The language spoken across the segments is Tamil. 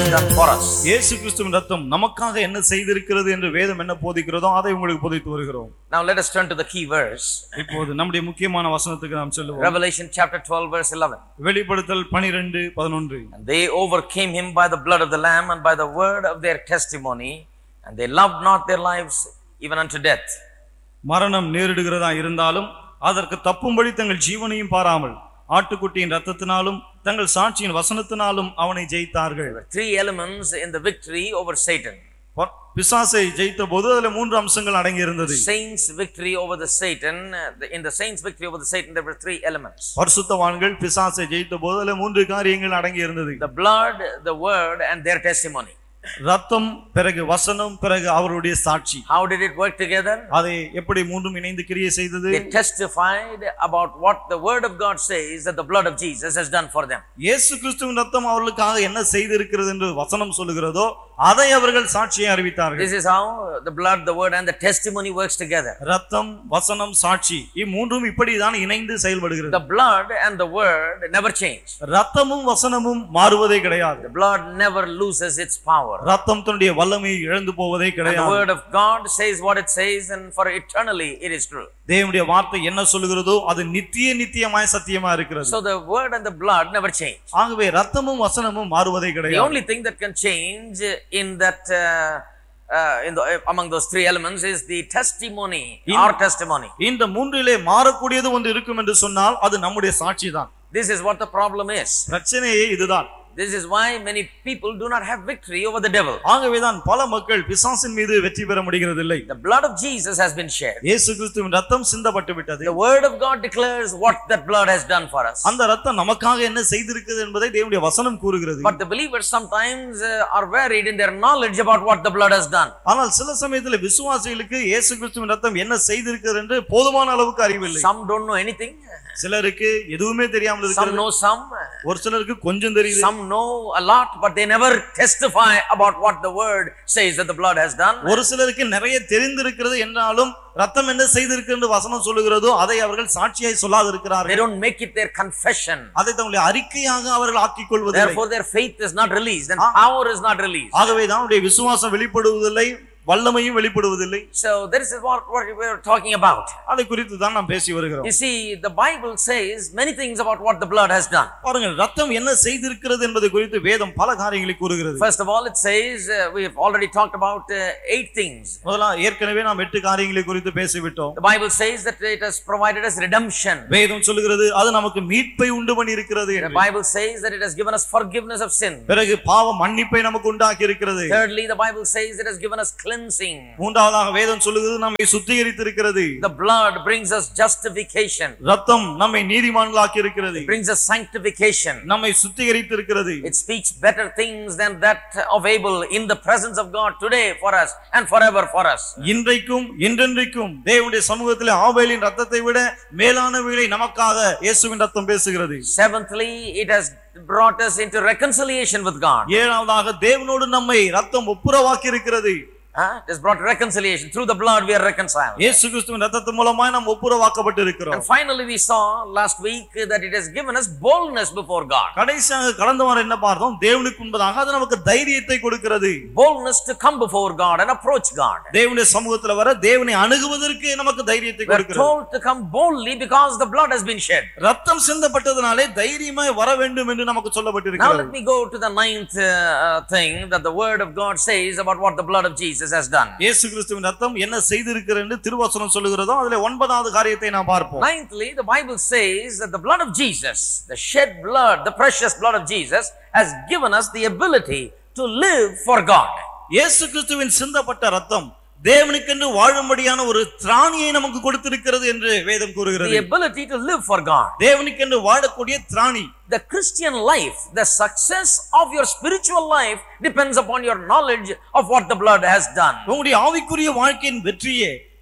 done for us. இயேசு கிறிஸ்துவின் ரத்தம் நமக்காக என்ன செய்திருக்கிறது என்று வேதம் என்ன போதிக்கிறதோ அதை உங்களுக்கு போதித்து வருகிறோம் Now let us turn to the key verse. இப்போது நம்முடைய முக்கியமான வசனத்துக்கு நாம் செல்லுவோம் Revelation chapter 12 verse 11. வெளிப்படுத்தல் பனிரெண்டு பதினொன்று And they overcame him by the blood of the Lamb and by the word of their testimony, and they loved not their lives even unto death. மரணம் நேரிடுகிறதா இருந்தாலும் அதற்கு தப்பும்படி தங்கள் ஜீவனையும் பாராமல் ஆட்டுக்குட்டியின் ரத்தத்தினாலும் தங்கள் சாட்சியின் வசனத்தினாலும் அவனை ஜெயித்தார்கள் There were three elements in the victory over Satan. ப- பிசாசை ஜெயித்த போது அதுல மூன்று அம்சங்கள் அடங்கி இருந்தது Saints' victory over the Satan, uh, the- in the saints' victory over the Satan, there were three elements. பரிசுத்தவான்கள் பிசாசை ஜெயித்த போது அதுல மூன்று காரியங்கள் அடங்கி இருந்தது The blood, the word, and their testimony. ரத்தம் பிறகு வசனம் பிறகு அவருடைய சாட்சி How did it work together? அதை எப்படி மூன்றும் இணைந்து கிரியை செய்தது They testified about what the word of God says that the blood of Jesus has done for them. இயேசு கிறிஸ்துவின் ரத்தம் அவர்களுக்காக என்ன செய்திருக்கிறது என்று வசனம் சொல்லுகிறதோ அதை அவர்கள் சாட்சியை அறிவித்தார்கள் This is how the blood, the word, and the testimony works together. ரத்தம் வசனம் சாட்சி இம்மூன்றும் இப்படிதான் இணைந்து செயல்படுகிறது The blood and the word never change. ரத்தமும் வசனமும் மாறுவதே கிடையாது The blood never loses its power. ரத்தம் தன்னுடைய வல்லமையை இழந்து போவதே And the கிடையாது word of God says what it says, and for eternally it is true. தேவனுடைய வார்த்தை என்ன சொல்லுகிறதோ அது நித்திய நித்தியமாய் சத்தியமா இருக்கிறது So the word and the blood never change. ஆகவே ரத்தமும் வசனமும் மாறுவதே The கிடையாது only thing that can change in that, uh, uh, in the, among those three elements is the testimony, In- our testimony. இந்த மூன்றிலே மாறக்கூடியது ஒன்று இருக்கும் என்று சொன்னால் அது நம்முடைய சாட்சி தான் This is what the problem is. பிரச்சனையே இதுதான் This is why many people do not have victory over the devil. ஆகவேதான் பல மக்கள் பிசாசின் மீது வெற்றி பெற முடிகிறதில்லை The blood of Jesus has been shed. இயேசு கிறிஸ்துவின் ரத்தம் சிந்தப்பட்டு விட்டது The word of God declares what that blood has done for us. அந்த ரத்தம் நமக்காக என்ன செய்திருக்கிறது என்பதை தேவனுடைய வசனம் கூறுகிறது But the believers sometimes uh, are varied in their knowledge about what the blood has done. ஆனால் சில சமயத்தில் விசுவாசிகளுக்கு இயேசு கிறிஸ்துவின் ரத்தம் என்ன செய்திருக்கிறது என்று போதுமான அளவுக்கு அறிவில்லை Some don't know anything. சிலருக்கு எதுவுமே தெரியாமல் Some இருக்கிறது know some. ஒரு சிலருக்கு கொஞ்சம் தெரியுது Some know a lot, but they never testify about what the word says that the blood has done. ஒரு சிலருக்கு நிறைய தெரிந்திருக்கிறது என்றாலும் ரத்தம் என்ன செய்திருக்கிறது என்று வசனம் சொல்லுகிறதோ அதை அவர்கள் சாட்சியாய் They சொல்லாதிருக்கிறார்கள் don't make it their confession. அதை தங்களுடைய அறிக்கையாக அவர்கள் ஆக்கிக் கொள்வதில்லை Therefore, their faith is not released and power is not released. ஆகவே தான் அவருடைய விசுவாசம் வெளிப்படுவதில்லை வல்லமையும் வெளிப்படுவதில்லை So, this is what, what we are talking about. அதை குறித்து தான் நாம் பேசி வருகிறோம் You see, the Bible says many things about what the blood has done. பாருங்கள் ரத்தம் என்ன செய்திருக்கிறது என்பது குறித்து வேதம் பல காரியங்களை கூறுகிறது First of all, it says, uh, we have already talked about uh, eight things. முதலா ஏற்கனவே நாம் எட்டு காரியங்களை குறித்து பேசிவிட்டோம் The Bible says that it has provided us redemption. வேதம் சொல்லுகிறது அது நமக்கு மீட்பை உண்டு பண்ணி இருக்கிறது The என்று. Bible says that it has given us forgiveness of sin. பிறகு பாவ மன்னிப்பை நமக்கு உண்டாக்கி இருக்கிறது Thirdly, the Bible says it has given us cleansing. மூன்றாவதாக வேதம் சொல்லுகிறது நம்மை சுத்திகரித்திருக்கிறது The blood brings us justification, ரத்தம் நம்மை நீதிமான்களாக்கி இருக்கிறது brings us sanctification. நம்மை சுத்திகரித்திருக்கிறது It speaks better things than that of Abel in the presence of God today for us and forever for us. இன்றைக்கும் என்றென்றைக்கும் தேவனுடைய சமூகத்திலே ஆவேலின் ரத்தத்தை விட மேலானவைகளை நமக்காக இயேசுவின் ரத்தம் பேசுகிறது Seventhly, it has brought us into reconciliation with God. ஏழாவதாக தேவனோடு நம்மை ரத்தம் ஒப்புரவாக்கி இருக்கிறது Huh? It has brought reconciliation. Through the blood, we are reconciled. இயேசு கிறிஸ்துவின் ரத்தத்தின் மூலமாய் நாம் ஒப்புரவாக்கப்பட்டு இருக்கிறோம் And finally, we saw last week that it has given us boldness before God. கடைசியாக கடந்த வாரம் என்ன பார்த்தோம் தேவனுக்கு முன்பதாக அது நமக்கு தைரியத்தை கொடுக்கிறது Boldness to come before God and approach God. தேவனுடைய சமூகத்துல வர தேவனை அணுகுவதற்கு நமக்கு தைரியத்தை We are கொடுக்கிறது told to come boldly because the blood has been shed. ரத்தம் சிந்தப்பட்டதுனாலே தைரியமாய் வர வேண்டும் என்று நமக்கு Now let சொல்லப்பட்டிருக்கிறது me go to the ninth uh, uh, thing that the word of God says about what the blood of Jesus has done. இயேசு கிறிஸ்துவின் ரத்தம் என்ன செய்திருக்கிறது என்று திருவசனம் சொல்லுகிறதோ அதுல ஒன்பதாவது காரியத்தை நாம் பார்ப்போம் Ninthly, the Bible says that the blood of Jesus, the shed blood, the precious blood of Jesus, has given us the ability to live for God. இயேசு கிறிஸ்துவின் சிந்தப்பட்ட ரத்தம் தேவனுக்கென்று வாழும்படியான ஒரு திராணியை நமக்கு கொடுத்திருக்கிறது என்று வேதம் The கூறுகிறது ability to live for God. தேவனுக்கென்று வாழக்கூடிய திராணி The Christian life, the success of your spiritual life depends upon your knowledge of what the blood has done. உங்களுடைய ஆவிக்குரிய வாழ்க்கையின் வெற்றியே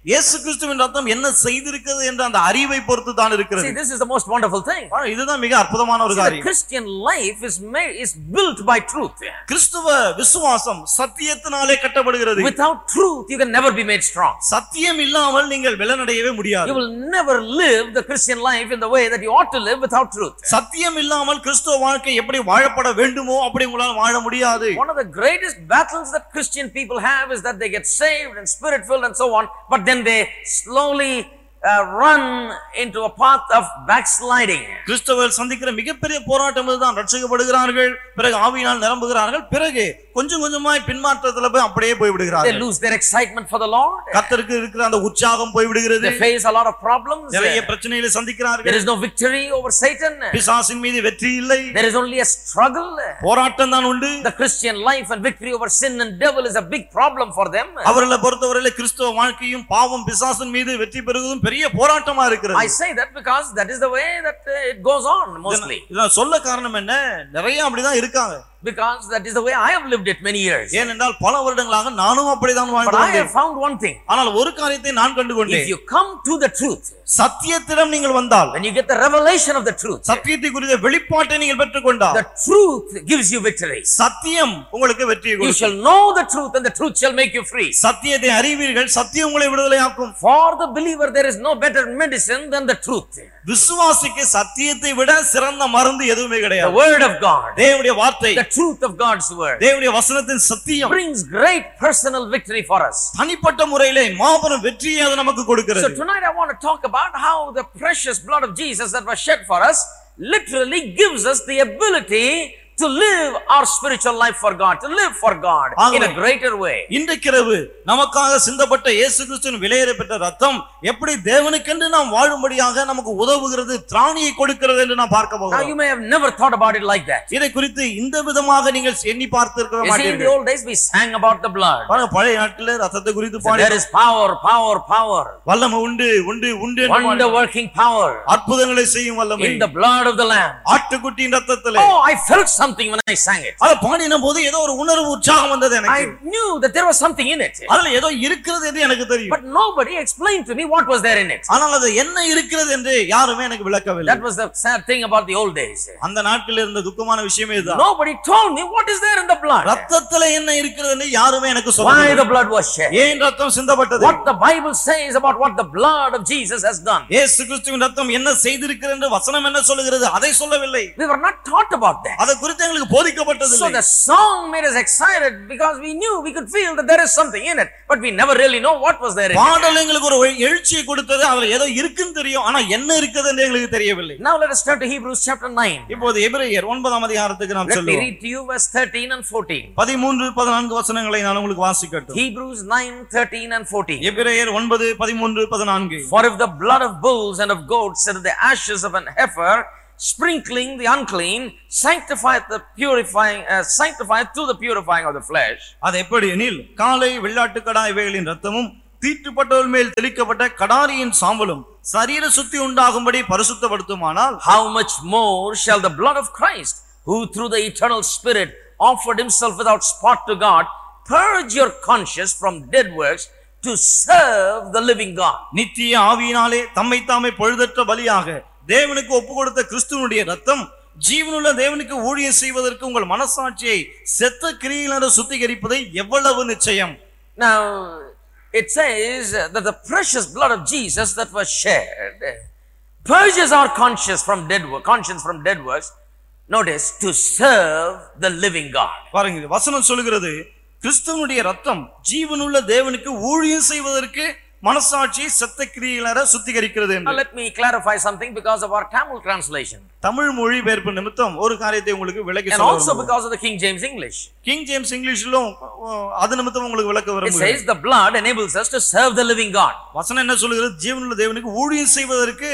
இயேசு கிறிஸ்துவின் ரத்தம் என்ன செய்திருக்கிறது என்ற அந்த அறிவை பொறுத்து தான் See, இருக்கிறது this is the most wonderful thing. ஆனா, இதுதான் மிக அற்புதமான ஒரு See, the காரியம் Christian life is made, is built by truth. கிறிஸ்துவ விசுவாசம் சத்தியத்தினாலே கட்டப்படுகிறது Without truth, you can never be made strong. சத்தியம் இல்லாமல் நீங்கள் வெள்ளனடையவே முடியாது You will never live the Christian life in the way that you ought to live without truth. சத்தியம் இல்லாமல் கிறிஸ்துவ வாழ்க்கை எப்படி வாழப்பட வேண்டுமோ அப்படி உங்களால் வாழ முடியாது One of the greatest battles that Christian people have is that they get saved and spirit filled and so on, but then they slowly uh, run into a path of backsliding. கிறிஸ்தவர் சந்திக்கிற மிகப்பெரிய போராட்டம் இதுதான் ரட்சிக்கப்படுகிறார்கள் பிறகு ஆவியினால் நிரம்புகிறார்கள் பிறகு கொஞ்சம் கொஞ்சமாய் பின்மாற்றத்துல போய் அப்படியே போய் They விடுகிறார்கள் lose their excitement for the Lord. கர்த்தருக்கு இருக்கிற அந்த உற்சாகம் போய் விடுகிறது They face a lot of problems. நிறைய There பிரச்சனைகளை சந்திக்கிறார்கள் is no victory over Satan. பிசாசின் மீது வெற்றி இல்லை There is only a struggle. போராட்டம் தான் உண்டு The Christian life and victory over sin and devil is a big problem for them. அவர்களை பொறுத்தவரையில கிறிஸ்தவ வாழ்க்கையும் பாவம் பிசாசின் மீது வெற்றி பெறுவதும் பெரிய போராட்டமா I இருக்கிறது say that because that is the way that uh, it goes on mostly. இதான் சொல்ல காரணம் என்ன நிறைய அப்படிதான் இருக்காங்க Because that is the way I have lived it many years. ஏனென்றால் பல வருடங்களாக நானும் அப்படிதான் But வாழ்ந்து I வந்தேன் have found one thing. ஆனால் ஒரு காரியத்தை நான் If கண்டுகொண்டேன் you come to the truth, சத்தியத்திடம் நீங்கள் வந்தால் when you get the revelation of the truth, சத்தியத்தை குறித்த வெளிப்பாட்டை நீங்கள் பெற்றுக்கொண்டால் the truth gives you victory. சத்தியம் உங்களுக்கு வெற்றியை You கொடுக்கும் shall know the truth and the truth shall make you free. சத்தியத்தை அறிவீர்கள் சத்தியம் உங்களை விடுதலையாக்கும் For the believer, there is no better medicine than the truth. விசுவாசிக்கு சத்தியத்தை விட சிறந்த மருந்து எதுவுமே The கிடையாது word of God, தேவனுடைய வார்த்தை the truth of God's word, தேவனுடைய வசனத்தின் சத்தியம் brings great personal victory for us. தனிப்பட்ட முறையிலே மாபெரும் வெற்றியை அது நமக்கு So கொடுக்கிறது tonight I want to talk about how the precious blood of Jesus that was shed for us literally gives us the ability to live our spiritual life for God, to live for God in a greater way. இன்றைக்கிரவு நமக்காக சிந்தப்பட்ட இயேசு கிறிஸ்துவின் விலையேற பெற்ற ரத்தம் எப்படி தேவனுக்கென்று நாம் வாழும்படியாக நமக்கு உதவுகிறது திராணியை கொடுக்கிறது என்று நாம் பார்க்க Now போகிறோம் you may have never thought about it like that. இதை குறித்து இந்த விதமாக நீங்கள் எண்ணி பார்த்திருக்க You see, in the மாட்டீர்கள் old days we sang about the blood. பாருங்க, பழைய நாட்களில் ரத்தத்தை குறித்து So body there is power, power, power, வல்லமை உண்டு உண்டு உண்டு என்று wonder பாடினோம். working power அற்புதங்களை செய்யும் வல்லமை in the blood of the Lamb. ஆட்டுக்குட்டியின் ரத்தத்திலே Oh, I felt something when I sang it. அதை பாடின போது ஏதோ ஒரு உணர்வு உற்சாகம் வந்தது I எனக்கு knew that there was something in it. அதுல ஏதோ இருக்கிறது என்று எனக்கு தெரியும் But nobody explained to me what was there in it. ஆனால் அது என்ன இருக்கிறது என்று யாருமே எனக்கு விளக்கவில்லை That was the sad thing about the old days. அந்த நாட்களில் இருந்த துக்கமான விஷயமே இதுதான் Nobody told me what is there in the blood. ரத்தத்துல என்ன இருக்கிறது என்று யாருமே எனக்கு Why சொல்ல the blood was shed. ஏன் ரத்தம் சிந்தப்பட்டது What the Bible says about what the blood of Jesus has done. இயேசு கிறிஸ்துவின் ரத்தம் என்ன செய்திருக்கிறது என்று வசனம் என்ன சொல்லுகிறது அதை சொல்லவில்லை We were not taught about that. அதை குறித்து எங்களுக்கு போதிக்கப்பட்டது So the song made us excited because we knew we could feel that there is something in it, but we never really know what was there in it. பாடல் எங்களுக்கு ஒரு எழுச்சியை கொடுத்தது அதுல ஏதோ இருக்குன்னு தெரியும் ஆனா என்ன இருக்குது என்று எங்களுக்கு தெரியவில்லை Now let us turn to Hebrews chapter 9. இப்போது எபிரேயர் ஒன்பதாம் அதிகாரத்துக்கு நாம் Let me சொல்லுவோம் read to you verse 13 and 14. பதிமூன்று பதினான்கு வசனங்களை நான் உங்களுக்கு வாசிக்கட்டும் Hebrews 9, 13 and 14. எபிரேயர் ஒன்பது பதிமூன்று பதினான்கு For if the blood of bulls and of goats and the ashes of an heifer, sprinkling the unclean, sanctifieth the purifying, uh, sanctifieth to the purifying of the flesh, அது எப்படி எனில் காலை வெள்ளாட்டுக்கடா இவைகளின் ரத்தமும் தீட்டுப்பட்டவள் மேல் தெளிக்கப்பட்ட கடாரியின் சாம்பலும் சரீர சுத்தி உண்டாகும்படி பரிசுத்தப்படுத்துமானால் how much more shall the blood of Christ, who through the eternal Spirit offered himself without spot to God, purge your conscience from dead works to serve the living God? நித்திய ஆவியினாலே தம்மை தாமே பொழுதற்ற பலியாக தேவனுக்கு ஒப்பு கொடுத்த கிறிஸ்துவனுடைய ரத்தம் ஜீவனுள்ள தேவனுக்கு ஊழியம் செய்வதற்கு உங்கள் மனசாட்சியை செத்த கிரியினர சுத்திகரிப்பதை எவ்வளவு நிச்சயம் Now, it says that the precious blood of Jesus that was shed purges our conscience from dead work, conscience from dead works. Notice to serve the living God. பாருங்க இது வசனம் சொல்லுகிறது கிறிஸ்துவனுடைய ரத்தம் ஜீவனுள்ள தேவனுக்கு ஊழியம் செய்வதற்கு மனசாட்சியை செத்த கிரியினர சுத்திகரிக்கிறது Now, என்று let me clarify something because of our Tamil translation Tamil மொழிபெயர்ப்பு நிமித்தம் ஒரு காரியத்தை உங்களுக்கு விளக்கி and சொல்ல also விரும்புகிறேன். because of the King James English. King James இங்கிலீஷிலும் அஹ், அது நிமித்தம் உங்களுக்கு விளக்க It விரும்புகிறேன் says the blood enables us to serve the living God. வசனம் என்ன சொல்லுகிறது ஜீவனுள்ள தேவனுக்கு ஊழியம் செய்வதற்கு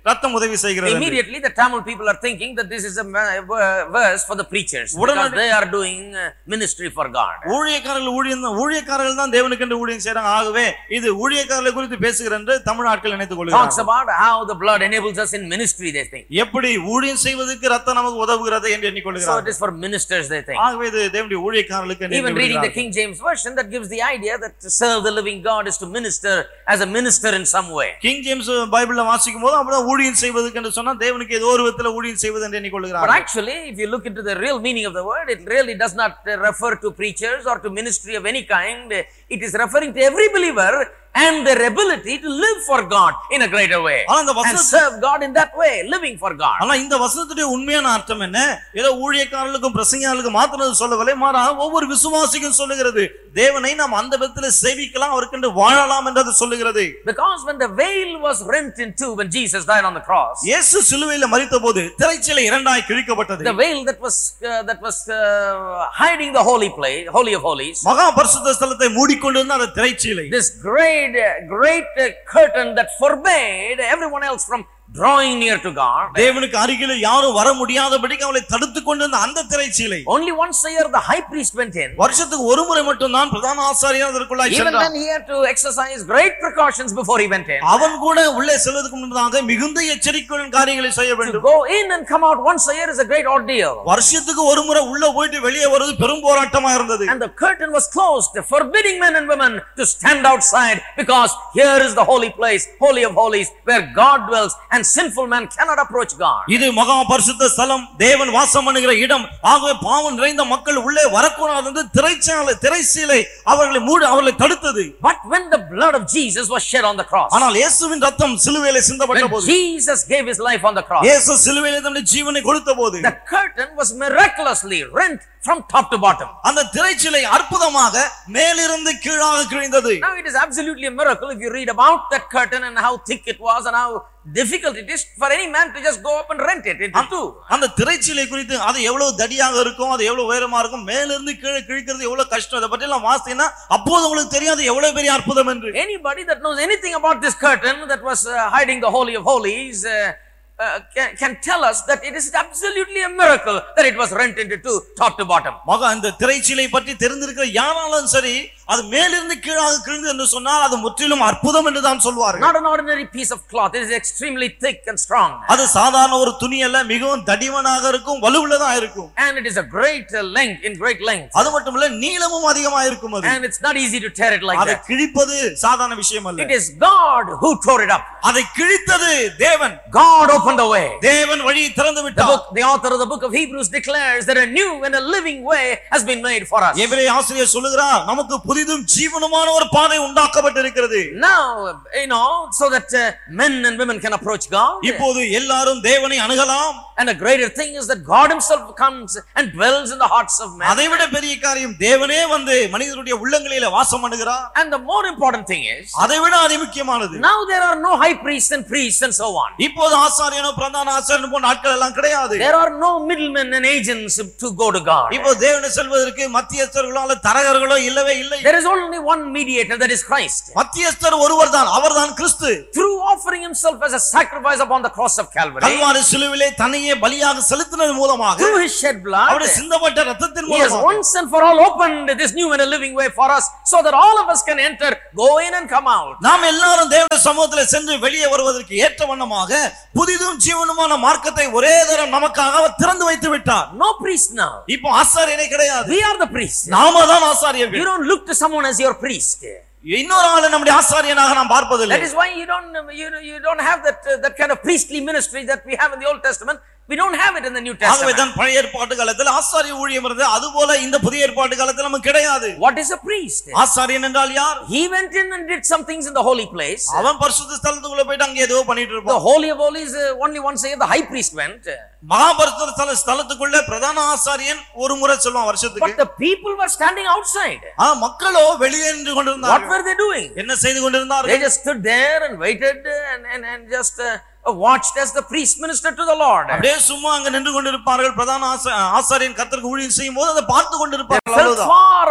ரத்தம் உதவி செய்கிறது என்று. Immediately, the Tamil people are thinking that this is a ma- uh, verse for the preachers because உடனடி- they are doing uh, ministry for God. ஊழியக்காரர்கள் ஊழியம் தான் ஊழியக்காரர்கள் தான் தேவனுக்கு என்று ஊழியம் செய்றாங்க ஆகவே இது ஊழியக்காரர்களை குறித்து பேசுகிற என்று தமிழ் ஆட்கள் நினைத்துக் Talks கொள்கிறார்கள் about how the blood enables us in ministry, they think. எப்படி ஊழியம் செய்வதற்கு ரத்தம் நமக்கு உதவுகிறது என்று So it எண்ணிக்கொள்கிறார்கள் is for ministers, they think. ஆகவே இது தேவனுடைய ஊழியக்காரர்களுக்கு என்று Even reading the எண்ணிவிடுகிறார்கள். King James Version, that gives the idea that to serve the living God is to minister as a minister in some way. King James பைபிள்ல வாசிக்கும் போது அப்படிதான் ஊழியம் செய்வதற்கு என்று சொன்னா தேவனுக்கு ஏதோ ஒரு விதத்துல ஊழியம் செய்வது என்று But எண்ணிக்கொள்கிறார்கள் actually, if you look into the real meaning of the word, it really does not uh, refer to preachers or to ministry of any kind. It is referring to every believer and their ability to live for God in a greater way ஆனா இந்த and வசனத்து serve God in that way, living for God. ஆனா இந்த வசனத்துடைய உண்மையான அர்த்தம் என்ன ஏதோ ஊழியக்காரர்களுக்கும் பிரசங்கியாளர்களுக்கும் மாத்திரம் சொல்லவில்லை மாறாக ஒவ்வொரு விசுவாசிக்கும் சொல்லுகிறது தேவனை நாம் அந்த விதத்துல சேவிக்கலாம் அவருக்கென்று வாழலாம் என்று அது சொல்லுகிறது Because when the veil was rent in two when Jesus died on the cross, இயேசு சிலுவையில மறித்த போது திரைச்சிலை இரண்டாய் கிழிக்கப்பட்டது the veil that was uh, that was uh, hiding the holy place, holy of holies, மகா பரிசுத்த ஸ்தலத்தை மூடிக்கொண்டிருந்த அந்த திரைச்சீலை this great, uh, great uh, curtain that forbade everyone else from drawing near to God. தேவனுக்கு அருகில யாரும் வர முடியாதபடிக்கு அவளை தடுத்து கொண்டிருந்த அந்த திரைச்சீலை Only once a year the high priest went in. வருஷத்துக்கு ஒரு முறை மட்டும்தான் பிரதான ஆசாரியர் அதற்குள்ளாய் Even சென்றார் then he had to exercise great precautions before he went in. அவன் கூட உள்ளே செல்வதற்கு முன்பதாக மிகுந்த எச்சரிக்கையுடன் காரியங்களை செய்ய To வேண்டும் go in and come out once a year is a great ordeal. வருஷத்துக்கு ஒரு முறை உள்ள போயிட்டு வெளியே வருவது பெரும் போராட்டமா இருந்தது And the curtain was closed, forbidding men and women to stand outside because here is the holy place, holy of holies, where God dwells and sinful man cannot approach God. இது மகா பரிசுத்த ஸ்தலம் தேவன் வாசம் பண்ணுகிற இடம் ஆகவே பாவம் நிறைந்த மக்கள் உள்ளே வரக்கூடாது என்று திரைச்சாலை திரைச்சீலை அவர்களை மூடி அவர்களை தடுத்தது But when the blood of Jesus was shed on the cross, ஆனால் இயேசுவின் ரத்தம் சிலுவையிலே சிந்தப்பட்ட when போது Jesus gave his life on the cross, இயேசு சிலுவையிலே தன்னுடைய ஜீவனை கொடுத்த போது the curtain was miraculously rent from top to bottom. அந்த திரைச்சீலை அற்புதமாக மேலிருந்து கீழாக கிழிந்தது Now it is absolutely a miracle if you read about that curtain and how thick it was and how difficult it is for any man to just go up and rent it into two. அந்த திரைச்சீலை குறித்து அது எவ்வளவு தடியாக இருக்கும் அது எவ்வளவு உயரமா இருக்கும் மேலிருந்து கீழே கிழிக்கிறது எவ்வளவு கஷ்டம் அதை பற்றி எல்லாம் வாசித்தீங்கன்னா அப்போது உங்களுக்கு தெரியாது எவ்வளவு பெரிய அற்புதம் என்று Anybody that knows anything about this curtain that was uh, hiding the Holy of Holies uh, uh, can, can tell us that it is absolutely a miracle that it was rent into two, top to bottom. மகா இந்த திரைச்சீலை பற்றி தெரிந்திருக்கிற யாராலும் சரி அது மேலிருந்து கீழாக கிழிந்து என்று சொன்னால் அது முற்றிலும் அற்புதம் என்று தான் சொல்வார்கள் Not an ordinary piece of cloth, it is extremely thick and strong. அது சாதாரண ஒரு துணி அல்ல மிகவும் தடிமனாக இருக்கும் வலுவுள்ளதா இருக்கும் And it is a great uh, length, in great length. அது மட்டுமல்ல நீளமும் அதிகமா இருக்கும் அது And it's not easy to tear it like அதை that. கிழிப்பது சாதாரண விஷயம் அல்ல It is God who tore it up. அதை கிழித்தது தேவன் God opened the way. தேவன் வழியை திறந்து The விட்டார் book, the author of the book of Hebrews declares that a new and a living way has been made for us. எபிரே ஆசிரியர் சொல்லுகிறார் நமக்கு புதிதும் ஜீவனுமான ஒரு பாதை உண்டாக்கப்பட்டிருக்கிறது Now, you know, so that uh, men and women can approach God. இப்போது எல்லாரும் தேவனை அணுகலாம் And a greater thing is that God Himself comes and dwells in the hearts of men. அதைவிட பெரிய காரியம் தேவனே வந்து மனிதனுடைய உள்ளங்களில வாசம் பண்ணுகிறார் And the more important thing is, அதைவிட அதி முக்கியமானது now there are no high priests and priests and so on. இப்போது ஆசாரியனோ பிரதான ஆசாரியன் போன்ற ஆட்கள் எல்லாம் கிடையாது There are no middlemen and agents to go to God. இப்போ தேவனை செல்வதற்கு மத்தியஸ்தர்களோ அல்ல தரகர்களோ இல்லவே இல்லை There is only one mediator, that is Christ. மத்தியஸ்தர் ஒருவர் தான் அவர்தான் கிறிஸ்து Through offering Himself as a sacrifice upon the cross of Calvary, Kalvari சிலுவிலே தன்னையே பலியாக செலுத்தினது மூலமாக through His shed blood, அவருடைய சிந்தப்பட்ட ரத்தத்தின் He has மூலமாக once and for all opened this new and a living way for us so that all of us can enter, go in and come out. நாம் எல்லாரும் தேவனுடைய சமூகத்தில் சென்று வெளியே வருவதற்கு ஏற்ற வண்ணமாக புதிதும் ஜீவனுமான மார்க்கத்தை ஒரே தரம் நமக்காக அவர் திறந்து வைத்து விட்டார் No priest now. இப்போ ஆசாரியனே கிடையாது We are the priests. நாம தான் You ஆசாரியர்கள் don't look to someone as your priest. இன்னொரு ஆளை நம்முடைய ஆசாரியனாக நாம் பார்ப்பதில்லை That is why you don't you, know, you don't have that uh, that kind of priestly ministry that we have in the Old Testament. We don't have it in the New ஆகவே Testament. தான் பழைய ஏற்பாட்டு காலத்தில் ஆசாரிய ஊழியம் இருந்தது அது போல இந்த புதிய ஏற்பாட்டு காலத்தில் நமக்கு கிடையாது What is a priest? ஆசாரியன் என்றால் யார் He went in and did some things in the holy place. அவன் பரிசுத்த ஸ்தலத்துக்குள்ள போயிட்டு அங்க ஏதோ பண்ணிட்டு The இருப்பான் Holy of Holies, uh, only once a year, the high priest went. மகாபரிசுத்த ஸ்தல ஸ்தலத்துக்குள்ள பிரதான ஆசாரியன் ஒரு முறை சொல்லுவான் வருஷத்துக்கு But the people were standing outside. ஆனா மக்களோ வெளியே நின்று What கொண்டிருந்தார்கள் were they doing? என்ன செய்து கொண்டிருந்தார்கள் They just stood there and waited and, and, and just uh, watched as the priest ministered to the Lord. அப்படியே சும்மா அங்க நின்று கொண்டிருப்பார்கள் பிரதான ஆசா- ஆசாரியன் கர்த்தருக்கு ஊழியம் செய்யும் போது அதை பார்த்து They கொண்டிருப்பார்கள் felt அவ்வளவுதான் far away.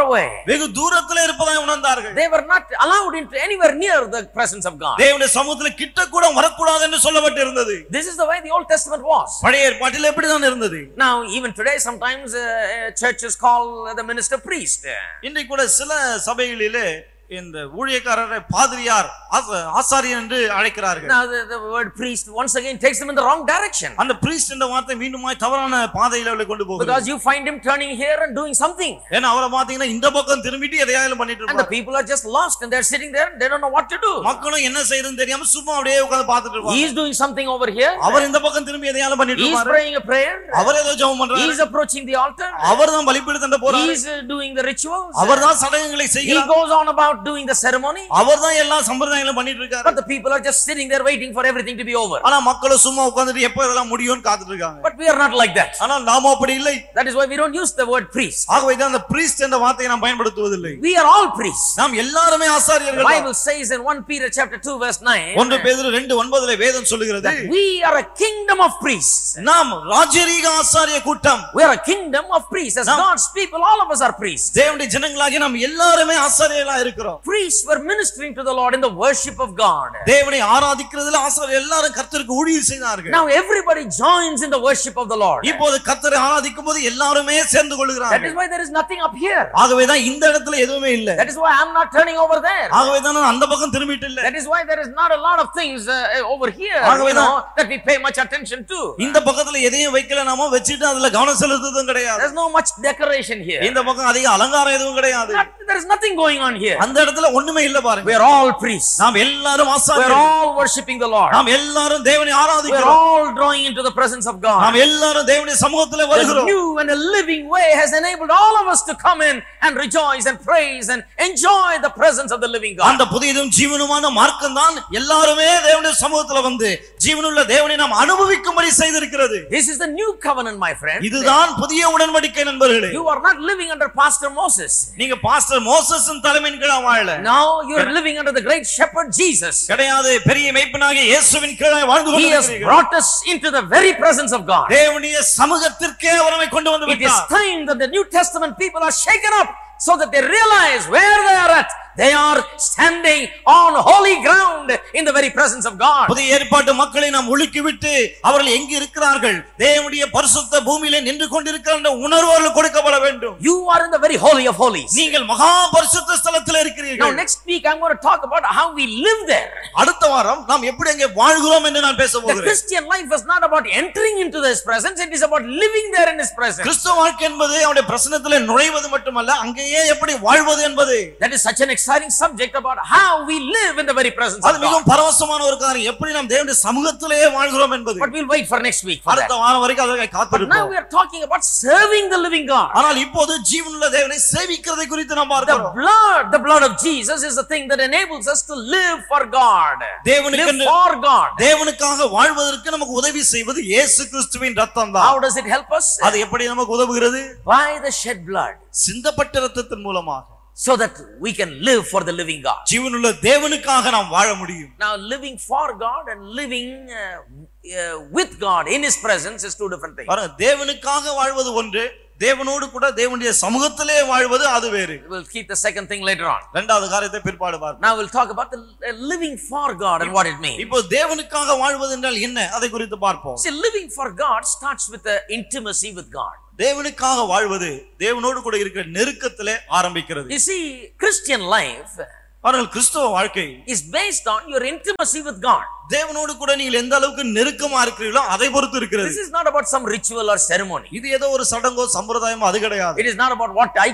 வெகு தூரத்துல இருப்பதாய் உணர்ந்தார்கள் They were not allowed into anywhere near the presence of God. தேவனுடைய சமூகத்துல கிட்ட கூட வரக்கூடாது என்று சொல்லப்பட்டு இருந்தது This is the way the Old Testament was. பழைய ஏற்பாட்டில் எப்படிதான் இருந்தது Now, even today, sometimes uh, uh, churches call the minister priest. இன்றைக்கு கூட சில சபைகளிலே இந்த ஊழியக்காரரை பாதிரியார் ஆச- ஆசாரியர் என்று அழைக்கிறார்கள் Now, the, the word priest once again takes them in the wrong direction. அந்த பிரீஸ்ட் என்ற வார்த்தை மீண்டுமாய் தவறான பாதையில அவளை கொண்டு போகுது Because you find him turning here and doing something. ஏன்னா அவரை பாத்தீங்கன்னா இந்த பக்கம் திரும்பிட்டு எதையாவது பண்ணிட்டு And the இருப்பாரு people are just lost and they're sitting there and they don't know what to do. மக்களும் என்ன செய்யறதுன்னு தெரியாம சும்மா அப்படியே உட்கார்ந்து பார்த்துட்டு இருப்பாங்க He's doing something over here. அவர் இந்த பக்கம் திரும்பி எதையாவது பண்ணிட்டு He's இருப்பாரு praying a prayer. அவர் ஏதோ ஜெபம் பண்றாரு He's approaching the altar. அவர் தான் பலிபீடத்தண்ட போறாரு He's uh, doing the rituals. அவர் தான் சடங்குகளை He செய்கிறார் goes on about doing the ceremony. அவர் தான் எல்லா சம்பிரதாயங்களும் பண்ணிட்டு இருக்காரு But the people are just sitting there waiting for everything to be over. ஆனா மக்களும் சும்மா உட்கார்ந்துட்டு எப்ப இதெல்லாம் முடியும்னு காத்துட்டு இருக்காங்க But we are not like that. ஆனால் நாம அப்படி இல்லை That is why we don't use the word priest. ஆகவே தான் அந்த பிரீஸ்ட் என்ற வார்த்தையை நாம் பயன்படுத்துவதில்லை We are all priests. நாம் எல்லாருமே The ஆசாரியர்கள் தான். Bible says in 1 Peter chapter 2 verse 9 ஒன்று பேதுரு ரெண்டு ஒன்பதுல வேதம் சொல்லுகிறது that we are a kingdom of priests. நாம் ராஜரீக ஆசாரிய கூட்டம் We are a kingdom of priests. As Now- God's people, all of us are priests. தேவனுடைய ஜனங்களாகி நாம் எல்லாருமே ஆசாரியர்களா இருக்கிறோம் Priests were ministering to the Lord in the worship of God. தேவனை ஆராதிக்கிறதுல ஆசாரியர் எல்லாரும் கர்த்தருக்கு ஊழியம் செய்தார்கள் Now everybody joins in the worship of the Lord. இப்போது கர்த்தரை ஆராதிக்கும் போது எல்லாருமே சேர்ந்து That கொள்கிறார்கள் is why there is nothing up here. ஆகவேதான் இந்த இடத்துல எதுவுமே இல்ல That is why I'm not turning over there. ஆகவேதான் நான் அந்த பக்கம் திரும்பிட்டு இல்ல That is why there is not a lot of things uh, over here, ஆகவே you know, that we pay much attention to. இந்த பக்கத்துல எதையும் வைக்கல நாம வச்சுட்டு அதுல கவனம் செலுத்துறதும் கிடையாது There's no much decoration here. இந்த பக்கம் அதிக அலங்காரம் எதுவும் கிடையாது Not- there is nothing going on here. அந்த இடத்துல ஒண்ணுமே இல்ல We பாருங்க are all priests. நாம் எல்லாரும் We are ஆசாரியர்கள் all worshiping the Lord. நாம் எல்லாரும் தேவனை We are ஆராதிக்கிறோம் all drawing into the presence of God. நாம் எல்லாரும் தேவனுடைய சமூகத்துல The வருகிறோம் new and a living way has enabled all of us to come in and rejoice and praise and enjoy the presence of the living God. அந்த புதியதும் ஜீவனுமான மார்க்கம் தான் எல்லாருமே தேவனுடைய சமூகத்துல வந்து ஜீவனுள்ள தேவனை நாம் அனுபவிக்கும்படி செய்திருக்கிறது This is the new covenant, my friend. இதுதான் புதிய உடன்படிக்கை நண்பர்களே You are not living under Pastor Moses. நீங்க பாஸ்டர் மோசஸின் தலைமையின் கீழ வாழல Now you are living under the great shepherd Jesus. கிடையாது பெரிய மெய்ப்பனாகிய இயேசுவின் கீழ வாழ்ந்து He has கொண்டிருக்கிறீர்கள் brought us into the very presence of God. தேவனுடைய சமூகத்திற்கே அவரை கொண்டு வந்து It is விட்டார் time that the New Testament people are shaken up so that they realize where they are at. They are standing on holy ground in the very presence of God. புதிய ஏற்பாட்டு மக்களை நாம் ஒழுக்கி விட்டு அவர்கள் எங்கு இருக்கிறார்கள் தேவனுடைய பரிசுத்த பூமியிலே நின்று கொண்டிருக்கிற அந்த உணர்வு அவர்களுக்கு கொடுக்கப்பட வேண்டும் You are in the very holy of holies. நீங்கள் மகா பரிசுத்த ஸ்தலத்தில் Now, இருக்கிறீர்கள் next week, I'm going to talk about how we live there. அடுத்த வாரம் நாம் எப்படி அங்கே வாழ்கிறோம் என்று நான் பேச The போகிறேன் Christian life is not about entering into His presence, it is about living there in His presence. கிறிஸ்துவ வாழ்க்கை என்பது அவருடைய பிரசனத்தில் நுழைவது மட்டுமல்ல அங்கேயே எப்படி வாழ்வது என்பது That is such an exciting subject about how we live in the very presence அது of God. மிகவும் பரவசமான ஒரு காரியம் எப்படி நாம் தேவனுடைய சமூகத்திலேயே வாழ்கிறோம் என்பது But we'll wait for next week for அடுத்த that. வாரம் வரைக்கும் அதற்காக But now காத்திருப்போம் we are talking about serving the living God. ஆனால் இப்போது ஜீவனுள்ள தேவனை சேவிக்கிறதை குறித்து நாம் The பார்க்கிறோம் blood, the blood of Jesus is the thing that enables us to live for God. தேவனுக்கு Live for God. தேவனுக்காக வாழ்வதற்கு நமக்கு உதவி செய்வது இயேசு கிறிஸ்துவின் ரத்தம் தான் How does it help us? அது எப்படி நமக்கு உதவுகிறது By the shed blood. சிந்தப்பட்ட ரத்தத்தின் மூலமாக So that we can live for the living God. ஜீவனுள்ள தேவனுக்காக நாம் வாழ முடியும் Now, living for God and living uh, uh, with God in His presence is two different things. பாருங்க தேவனுக்காக வாழ்வது ஒன்று தேவனோடு கூட தேவனுடைய சமூகத்திலே வாழ்வது அது வேறு We'll keep the second thing later on. இரண்டாவது காரியத்தை பிற்பாடு பார்ப்போம் Now, we'll talk about the uh, living for God and what it means. இப்போ தேவனுக்காக வாழ்வது என்றால் என்ன அதை குறித்து பார்ப்போம் See, living for God starts with the intimacy with God. தேவனுக்காக வாழ்வது தேவனோடு கூட இருக்கிற நெருக்கத்திலே ஆரம்பிக்கிறது You see, Christian life அவர்கள் கிறிஸ்தவ வாழ்க்கை is based on your intimacy with God. தேவனோடு கூட நீங்கள் எந்த அளவுக்கு நெருக்கமா இருக்கிறீர்களோ அதை பொறுத்து இருக்கிறது This is not about some ritual or ceremony. இது ஏதோ ஒரு சடங்கோ சம்பிரதாயமோ அது கிடையாது It is not about what I